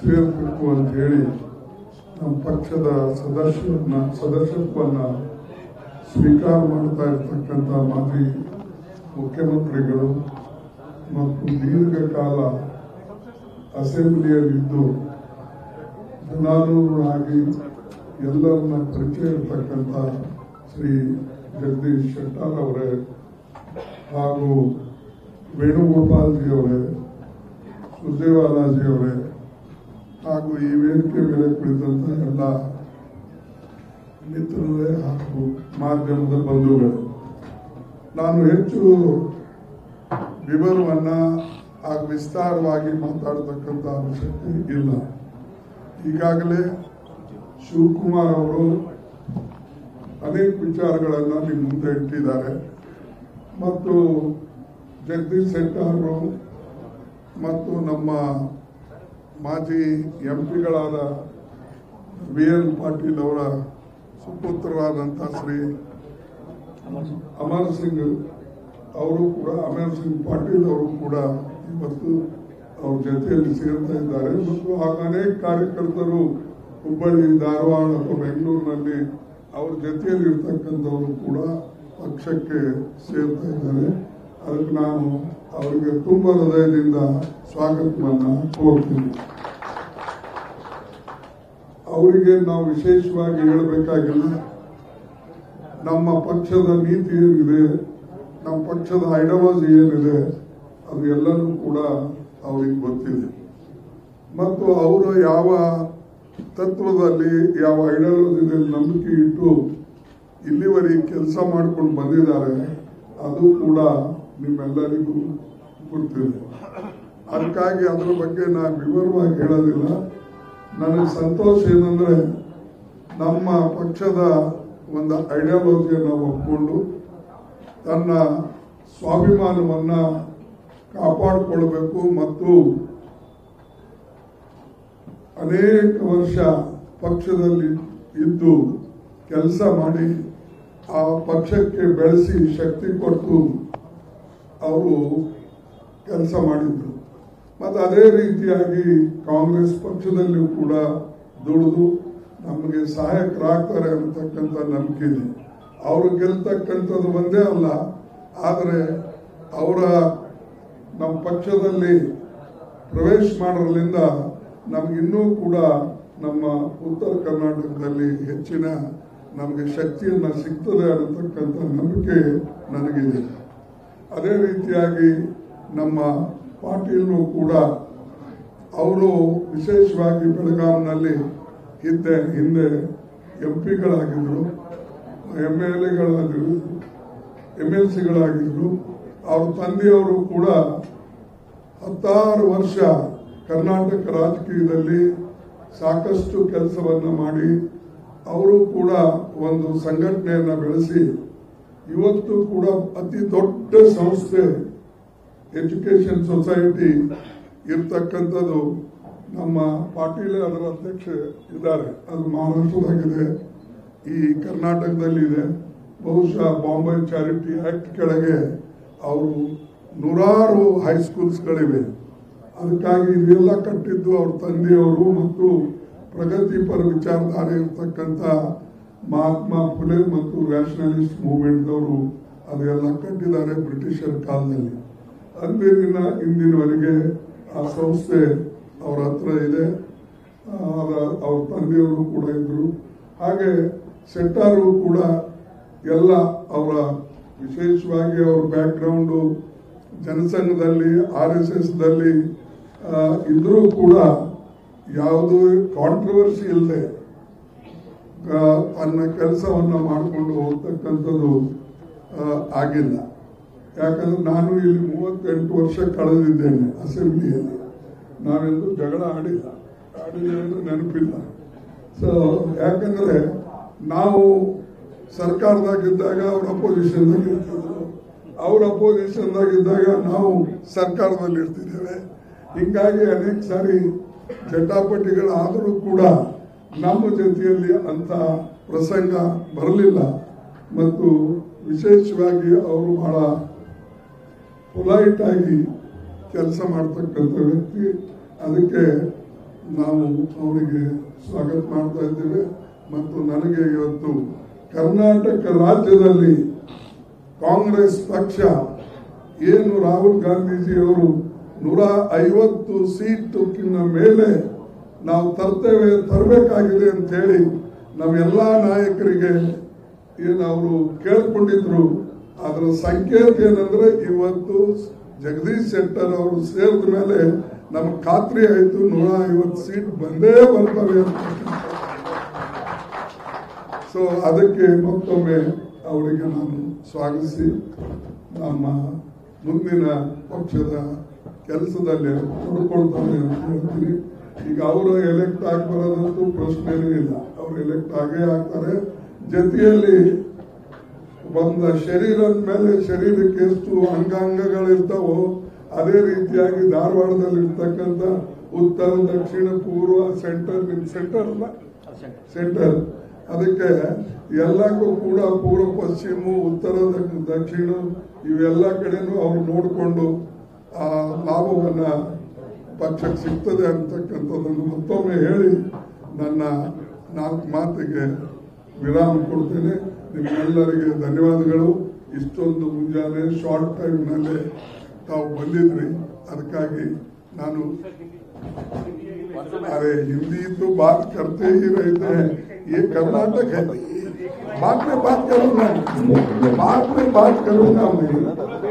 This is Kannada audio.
ಸೇರಬೇಕು ಅಂತ ಹೇಳಿ ನಮ್ಮ ಪಕ್ಷದ ಸದಸ್ಯರನ್ನ ಸದಸ್ಯತ್ವನ್ನ ಸ್ವೀಕಾರ ಮಾಡ್ತಾ ಇರ್ತಕ್ಕಂಥ ಮಾಜಿ ಮುಖ್ಯಮಂತ್ರಿಗಳು ಮತ್ತು ದೀರ್ಘಕಾಲ ಅಸೆಂಬ್ಲಿಯಲ್ಲಿದ್ದು ಜನಾನುರಾಗಿ ಎಲ್ಲರನ್ನ ಪರಿಚಯ ಇರ್ತಕ್ಕಂಥ ಶ್ರೀ ಜಗದೀಶ್ ಶೆಟ್ಟಾರ್ ಅವರೇ ಹಾಗೂ ವೇಣುಗೋಪಾಲ್ಜಿ ಅವರೇ ಸುರ್ಜೇವಾಲಾಜಿ ಅವರೇ ಹಾಗೂ ಈ ವೇದಿಕೆ ಮೇಲೆ ಕುಳಿತಂತ ಎಲ್ಲ ಮಿತ್ರರೇ ಹಾಗೂ ಮಾಧ್ಯಮದ ಬಂಧುಗಳೇ ನಾನು ಹೆಚ್ಚು ವಿವರವನ್ನ ಹಾಗೂ ವಿಸ್ತಾರವಾಗಿ ಮಾತಾಡತಕ್ಕಂಥ ಅವಶ್ಯಕತೆ ಇಲ್ಲ ಈಗಾಗಲೇ ಶಿವಕುಮಾರ್ ಅವರು ಅನೇಕ ವಿಚಾರಗಳನ್ನು ನಿಮ್ಮ ಮುಂದೆ ಇಟ್ಟಿದ್ದಾರೆ ಮತ್ತು ಜಗದೀಶ್ ಶೆಟ್ಟರ್ ಅವರು ಮತ್ತು ನಮ್ಮ ಮಾಜಿ ಎಂ ಪಿಗಳಾದ ವಿ ಎಲ್ ಪಾಟೀಲ್ ಅವರ ಸುಪುತ್ರರಾದಂಥ ಶ್ರೀ ಅಮರ್ ಸಿಂಗ್ ಅವರು ಕೂಡ ಅಮರ್ ಸಿಂಗ್ ಪಾಟೀಲ್ ಅವರು ಕೂಡ ಇವತ್ತು ಅವ್ರ ಜೊತೆಯಲ್ಲಿ ಸೇರ್ತಾ ಇದ್ದಾರೆ ಮತ್ತು ಆಗ ಅನೇಕ ಕಾರ್ಯಕರ್ತರು ಹುಬ್ಬಳ್ಳಿ ಧಾರವಾಡ ಅಥವಾ ಬೆಂಗಳೂರಿನಲ್ಲಿ ಅವ್ರ ಜೊತೆಯಲ್ಲಿ ಇರ್ತಕ್ಕಂಥವರು ಕೂಡ ಪಕ್ಷಕ್ಕೆ ಸೇರ್ತಾ ಇದ್ದಾರೆ ಅದಕ್ಕೆ ನಾನು ಅವರಿಗೆ ತುಂಬ ಹೃದಯದಿಂದ ಸ್ವಾಗತವನ್ನ ಕೋರ್ತೀನಿ ಅವರಿಗೆ ನಾವು ವಿಶೇಷವಾಗಿ ಹೇಳಬೇಕಾಗಿಲ್ಲ ನಮ್ಮ ಪಕ್ಷದ ನೀತಿ ಏನಿದೆ ನಮ್ಮ ಪಕ್ಷದ ಐಡಿಯಾಲಜಿ ಏನಿದೆ ಅದು ಎಲ್ಲನೂ ಕೂಡ ಅವ್ರಿಗೆ ಗೊತ್ತಿದೆ ಮತ್ತು ಅವರು ಯಾವ ತತ್ವದಲ್ಲಿ ಯಾವ ಐಡಿಯಾಲಜಿದಲ್ಲಿ ನಂಬಿಕೆ ಇಟ್ಟು ಇಲ್ಲಿವರೆಗೆ ಕೆಲಸ ಮಾಡ್ಕೊಂಡು ಬಂದಿದ್ದಾರೆ ಅದು ಕೂಡ ನಿಮ್ಮೆಲ್ಲರಿಗೂ ಗೊತ್ತಿದೆ ಅದಕ್ಕಾಗಿ ಅದರ ಬಗ್ಗೆ ನಾನು ವಿವರವಾಗಿ ಹೇಳೋದಿಲ್ಲ ನನಗೆ ಸಂತೋಷ ಏನಂದ್ರೆ ನಮ್ಮ ಪಕ್ಷದ ಒಂದು ಐಡಿಯಾಲಜಿಯನ್ನು ಒಪ್ಕೊಂಡು ತನ್ನ ಸ್ವಾಭಿಮಾನವನ್ನ ಕಾಪಾಡಿಕೊಳ್ಬೇಕು ಮತ್ತು ಅನೇಕ ವರ್ಷ ಪಕ್ಷದಲ್ಲಿ ಇದ್ದು ಕೆಲಸ ಮಾಡಿ ಆ ಪಕ್ಷಕ್ಕೆ ಬೆಳೆಸಿ ಶಕ್ತಿ ಕೊಟ್ಟು ಅವರು ಕೆಲಸ ಮಾಡಿದ್ರು ಮತ್ತು ಅದೇ ರೀತಿಯಾಗಿ ಕಾಂಗ್ರೆಸ್ ಪಕ್ಷದಲ್ಲಿಯೂ ಕೂಡ ದುಡಿದು ನಮಗೆ ಸಹಾಯಕರಾಗ್ತಾರೆ ಅನ್ನತಕ್ಕಂಥ ನಂಬಿಕೆ ಇದೆ ಅವರು ಗೆಲ್ತಕ್ಕಂಥದ್ದು ಒಂದೇ ಅಲ್ಲ ಆದರೆ ಅವರ ನಮ್ಮ ಪಕ್ಷದಲ್ಲಿ ಪ್ರವೇಶ ಮಾಡೋದ್ರಿಂದ ನಮಗಿನ್ನೂ ಕೂಡ ನಮ್ಮ ಉತ್ತರ ಕರ್ನಾಟಕದಲ್ಲಿ ಹೆಚ್ಚಿನ ನಮಗೆ ಶಕ್ತಿಯನ್ನ ಸಿಗ್ತದೆ ಅನ್ನತಕ್ಕಂಥ ನಂಬಿಕೆ ನನಗಿದೆ ಅದೇ ರೀತಿಯಾಗಿ ನಮ್ಮ ಪಾಟೀಲ್ನು ಕೂಡ ಅವರು ವಿಶೇಷವಾಗಿ ಬೆಳಗಾವಿನಲ್ಲಿ ಹಿಂದೆ ಹಿಂದೆ ಎಂ ಪಿಗಳಾಗಿದ್ರು ಎಮ್ ಎಲ್ ಎಗಳಾಗಿದ್ರು ಎಮ್ ಎಲ್ ಸಿಗಳಾಗಿದ್ರು ಅವ್ರ ತಂದೆಯವರು ಕೂಡ ಹತ್ತಾರು ವರ್ಷ ಕರ್ನಾಟಕ ರಾಜಕೀಯದಲ್ಲಿ ಸಾಕಷ್ಟು ಕೆಲಸವನ್ನ ಮಾಡಿ ಅವರು ಕೂಡ ಒಂದು ಸಂಘಟನೆಯನ್ನ ಬೆಳೆಸಿ ಇವತ್ತು ಕೂಡ ಅತಿ ದೊಡ್ಡ ಸಂಸ್ಥೆ ಎಜುಕೇಶನ್ ಸೊಸೈಟಿ ಇರ್ತಕ್ಕಂಥದ್ದು ನಮ್ಮ ಪಾಟೀಲ್ ಅದರ ಅಧ್ಯಕ್ಷ ಇದ್ದಾರೆ ಅದು ಮಹಾರಾಷ್ಟ್ರದಾಗಿದೆ ಈ ಕರ್ನಾಟಕದಲ್ಲಿದೆ ಬಹುಶಃ ಬಾಂಬೆ ಚಾರಿಟಿ ಆಕ್ಟ್ ಕೆಳಗೆ ಅವರು ನೂರಾರು ಹೈಸ್ಕೂಲ್ಸ್ಗಳಿವೆ ಅದಕ್ಕಾಗಿ ಇದೆಲ್ಲ ಕಟ್ಟಿದ್ದು ಅವ್ರ ತಂದೆಯವರು ಮತ್ತು ಪ್ರಗತಿಪರ ವಿಚಾರಧಾರೆ ಇರ್ತಕ್ಕಂಥ ಮಹಾತ್ಮ ಫುಲೆ ಮತ್ತು ನ್ಯಾಷನಲಿಸ್ಟ್ ಮೂವ್ಮೆಂಟ್ದವರು ಅದೆಲ್ಲ ಕಟ್ಟಿದ್ದಾರೆ ಬ್ರಿಟಿಷರ ಕಾಲದಲ್ಲಿ ಅಂದಿನ ಇಂದಿನವರೆಗೆ ಆ ಸಂಸ್ಥೆ ಅವರ ಹತ್ರ ಇದೆ ಆ, ಅದ- ಅವ್ರ ತಂದೆಯವರು ಕೂಡ ಇದ್ರು ಹಾಗೆ ಶೆಟ್ಟಾರು ಕೂಡ ಎಲ್ಲ ಅವರ ವಿಶೇಷವಾಗಿ ಅವ್ರ ಬ್ಯಾಕ್ ಗ್ರೌಂಡು ಜನಸಂಘದಲ್ಲಿ ಆರ್ ಎಸ್ ಎಸ್ ದಲ್ಲಿ ಆ, ಇದ್ರೂ ಕೂಡ ಯಾವುದೂ ಕಾಂಟ್ರವರ್ಸಿ ಇಲ್ಲದೆ ತನ್ನ ಕೆಲಸವನ್ನ ಮಾಡಿಕೊಂಡು ಹೋಗ್ತಕ್ಕಂಥದ್ದು ಆ, ಆಗಿಲ್ಲ ಯಾಕಂದ್ರೆ ನಾನು ಇಲ್ಲಿ ಮೂವತ್ತೆಂಟು ವರ್ಷ ಕಳೆದಿದ್ದೇನೆ ಅಸೆಂಬ್ಲಿಯಲ್ಲಿ ನಾವೆಂದು ಜಗಳ ಆಡಿಲ್ಲ ಆಡಿದ್ದೇನೆ ನೆನಪಿಲ್ಲ ಸೊ ಯಾಕಂದ್ರೆ ನಾವು ಸರ್ಕಾರದಾಗಿದ್ದಾಗ ಅವ್ರ ಅಪೋಸಿಷನ್ದಾಗ ಇರ್ತಿದ್ರು ಅವ್ರ ಅಪೋಸಿಷನ್ದಾಗಿದ್ದಾಗ ನಾವು ಸರ್ಕಾರದಲ್ಲಿ ಇರ್ತಿದ್ದೇವೆ ಹಿಂಗಾಗಿ ಅನೇಕ ಸಾರಿ ಜಟಾಪಟಿಗಳಾದರೂ ಕೂಡ ನಮ್ಮ ಜೊತೆಯಲ್ಲಿ ಅಂತ ಪ್ರಸಂಗ ಬರಲಿಲ್ಲ ಮತ್ತು ವಿಶೇಷವಾಗಿ ಅವರು ಬಹಳ ಪೊಲೈಟ್ ಆಗಿ ಕೆಲಸ ಮಾಡ್ತಕ್ಕಂಥ ವ್ಯಕ್ತಿ ಅದಕ್ಕೆ ನಾವು ಅವರಿಗೆ ಸ್ವಾಗತ ಮಾಡ್ತಾ ಇದ್ದೇವೆ ಮತ್ತು ನನಗೆ ಇವತ್ತು ಕರ್ನಾಟಕ ರಾಜ್ಯದಲ್ಲಿ ಕಾಂಗ್ರೆಸ್ ಪಕ್ಷ ಏನು ರಾಹುಲ್ ಗಾಂಧೀಜಿಯವರು ನೂರ ಐವತ್ತು ಸೀಟಿನ ಮೇಲೆ ನಾವು ತರ್ತೇವೆ ತರಬೇಕಾಗಿದೆ ಅಂತ ಹೇಳಿ ನಾವೆಲ್ಲ ನಾಯಕರಿಗೆ ಏನು ಅವರು ಕೇಳ್ಕೊಂಡಿದ್ರು ಅದರ ಸಂಕೇತ ಏನಂದ್ರೆ ಇವತ್ತು ಜಗದೀಶ್ ಶೆಟ್ಟರ್ ಅವರು ಸೇರಿದ ಮೇಲೆ ನಮ್ಗೆ ಖಾತ್ರಿ ಆಯ್ತು ನೂರ ಐವತ್ತು ಸೀಟ್ ಬಂದೇ ಬರ್ತವೆ ಅಂತ ಸೊ ಅದಕ್ಕೆ ಮತ್ತೊಮ್ಮೆ ಅವರಿಗೆ ನಾನು ಸ್ವಾಗತಿಸಿ ನಮ್ಮ ಮುಂದಿನ ಪಕ್ಷದ ಕೆಲಸದಲ್ಲಿ ತೊಡ್ಕೊಳ್ತಾರೆ ಅಂತ ಹೇಳ್ತೀನಿ ಈಗ ಅವರು ಎಲೆಕ್ಟ್ ಆಗ್ಬರೋದಂತೂ ಪ್ರಶ್ನೆನೂ ಇಲ್ಲ ಅವ್ರು ಎಲೆಕ್ಟ್ ಆಗೇ ಆಗ್ತಾರೆ ಜೊತೆಯಲ್ಲಿ ಒಂದ ಶರೀರದ ಮೇಲೆ ಶರೀರಕ್ಕೆ ಎಷ್ಟು ಅಂಗಾಂಗಗಳಿರ್ತಾವೋ ಅದೇ ರೀತಿಯಾಗಿ ಧಾರವಾಡದಲ್ಲಿ ಇರ್ತಕ್ಕಂಥ ಉತ್ತರ ದಕ್ಷಿಣ ಪೂರ್ವ ಸೆಂಟರ್ ನಿಮ್ ಸೆಂಟರ್ ಅಲ್ಲ ಸೆಂಟರ್ ಅದಕ್ಕೆ ಎಲ್ಲಕ್ಕೂ ಕೂಡ ಪೂರ್ವ ಪಶ್ಚಿಮ ಉತ್ತರ ದ- ದಕ್ಷಿಣ ಇವೆಲ್ಲ ಕಡೆನೂ ಅವ್ರು ನೋಡಿಕೊಂಡು ಆ ಲಾಭವನ್ನ ಪಕ್ಷಕ್ಕೆ ಸಿಗ್ತದೆ ಅಂತಕ್ಕಂಥದ್ದನ್ನು ಮತ್ತೊಮ್ಮೆ ಹೇಳಿ ನನ್ನ ನಾಲ್ಕು ಮಾತಿಗೆ ವಿರಾಮ ಕೊಡ್ತೇನೆ ನಿಮ್ಮೆಲ್ಲರಿಗೆ ಧನ್ಯವಾದಗಳು ಇಷ್ಟೊಂದು ಮುಂಜಾನೆ ಶಾರ್ಟ್ ಟೈಮ್ನಲ್ಲೇ ತಾವು ಬಂದಿದ್ರಿ ಅದಕ್ಕಾಗಿ ನಾನು अरे हिंदी तो बात करते ही रहते हैं ये कर्नाटक है बात में बात करूंगा बात में बात करूंगा मैं